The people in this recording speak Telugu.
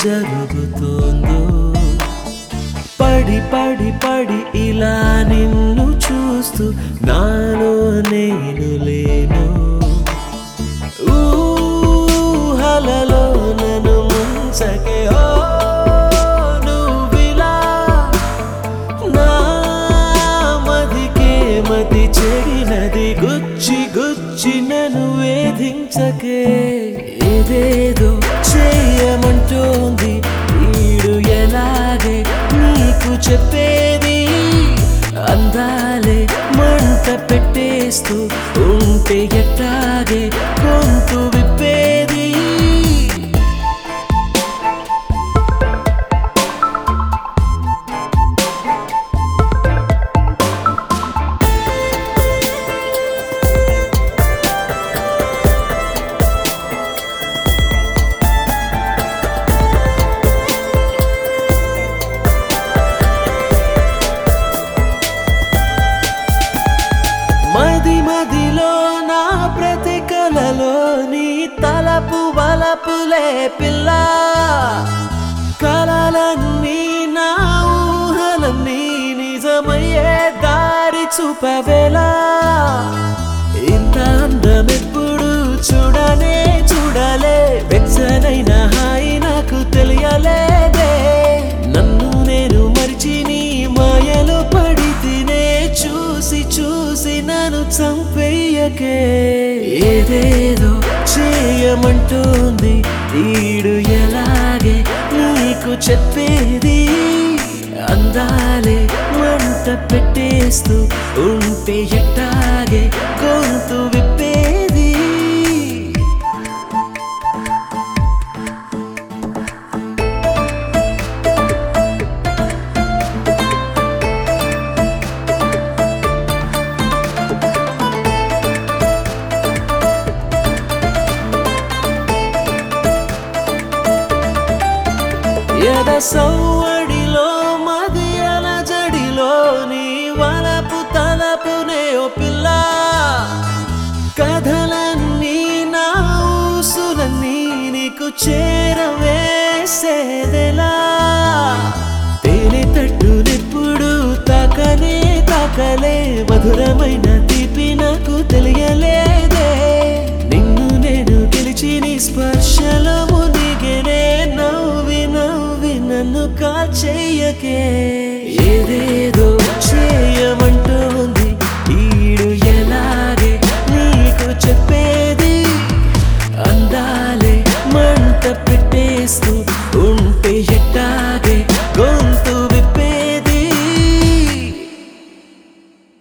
జరుగుతోందో పడి పడి పడి ఇలా నిన్ను చూస్తూ నాలో నేను లేను ఊహలలో నన్ను ముంచకే ఓ నువ్విలా నా మదికే మతి చెడినది గుచ్చి గుచ్చి నన్ను వేధించకే ఏదేదో చేయమంటోంది వీడు ఎలాగే నీకు చెప్పేది అందాలే మంట పెట్టేస్తూ ఉంటే ఎట్టాగే గొంతు విప్పేది మది మదిలో నా ప్రతి కలలో నీ తలపు వలపులే పిల్ల కలలన్నీ నా ఊహలన్నీ నిజమయ్యే దారి చూపవేలా ఇంత అందమెప్పుడు చూడనే చూడలే వెచ్చనైన హాయి నాకు తెలియలేదే నన్ను నేను మరిచి నీ మాయలో పడి తినే చూసి చూసి నన్ను చంపేయకే ఏదేదో చేయమంటోంది ఈడు ఎలాగే నీకు చెప్పేది అందాలే మంట పెట్టేస్తూ ఉంటే ఎట్టాగే గొంతు విప్పేది ఎద సౌవడిలో మది అలజడిలో నీ వలపు తలపునే ఓ పిల్ల కథలన్నీ నా ఊసులన్నీ నీకు చేరవేసేదెలా తేనె తట్టు నిప్పుడు తాకనే తాకలే మధురమైన తీపి నాకు తెలియలేదే నిన్ను నేను గెలిచి నీ స్పర్శలో మునిగినే నవ్వి నవ్వి నన్ను కాల్చేయకే ఏదేదో చేయమంటోంది ఈడు ఎలాగే నీకు చెప్పేది అందాలే మంట పెట్టేస్తూ ఉంటే ఎట్టాగే